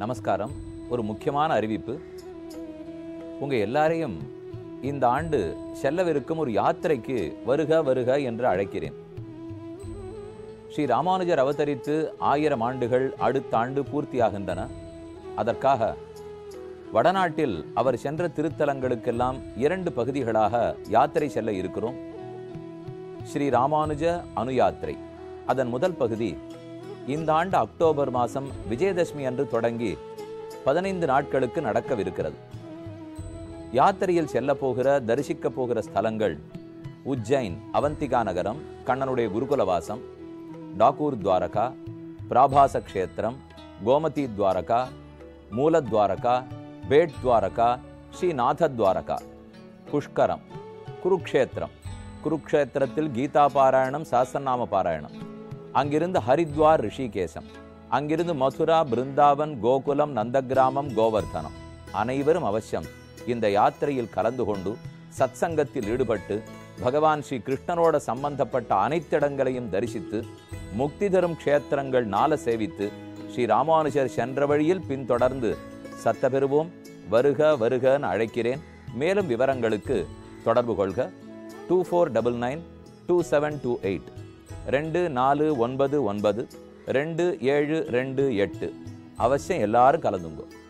நமஸ்காரம் ஒரு முக்கியமான அறிவிப்பு உங்க எல்லாரையும் இந்த ஆண்டு செல்லவிருக்கும் ஒரு யாத்திரைக்கு வருக வருக என்று அழைக்கிறேன் ஸ்ரீ ராமானுஜர் அவதரித்து ஆயிரம் ஆண்டுகள் அடுத்த ஆண்டு பூர்த்தியாகின்றன அதற்காக வடநாட்டில் அவர் சென்ற திருத்தலங்களுக்கெல்லாம் இரண்டு பகுதிகளாக யாத்திரை செல்ல இருக்கிறோம் ஸ்ரீ ராமானுஜ அனு யாத்திரை அதன் முதல் பகுதி இந்த ஆண்டு அக்டோபர் மாதம் விஜயதசமி அன்று தொடங்கி பதினைந்து நாட்களுக்கு நடக்கவிருக்கிறது யாத்திரையில் செல்ல போகிற தரிசிக்க போகிற ஸ்தலங்கள் உஜ்ஜைன் அவந்திகா நகரம் கண்ணனுடைய குருகுலவாசம் டாக்கூர் துவாரகா பிராபாச க்ஷேத்திரம் கோமதி துவாரகா மூலத்வாரகா பேட் துவாரகா ஸ்ரீநாத துவாரகா புஷ்கரம் குருக்ஷேத்திரம் குருக்ஷேத்திரத்தில் கீதா பாராயணம் சாஸ்திரநாம பாராயணம் அங்கிருந்து ஹரித்வார் ரிஷிகேசம் அங்கிருந்து மதுரா பிருந்தாவன் கோகுலம் நந்தகிராமம் கோவர்தனம் அனைவரும் அவசியம் இந்த யாத்திரையில் கலந்து கொண்டு சத்சங்கத்தில் ஈடுபட்டு பகவான் ஸ்ரீ கிருஷ்ணனோட சம்பந்தப்பட்ட அனைத்து இடங்களையும் தரிசித்து முக்தி தரும் க்ஷேத்திரங்கள் நாள சேவித்து ஸ்ரீ ராமானுஜர் சென்ற வழியில் பின்தொடர்ந்து சத்த பெறுவோம் வருக வருகன்னு அழைக்கிறேன் மேலும் விவரங்களுக்கு தொடர்பு கொள்க two four double nine two seven two eight ரெண்டு நாலு ஒன்பது ஒன்பது ரெண்டு ஏழு ரெண்டு எட்டு அவசியம் எல்லாரும் கலந்துங்கோ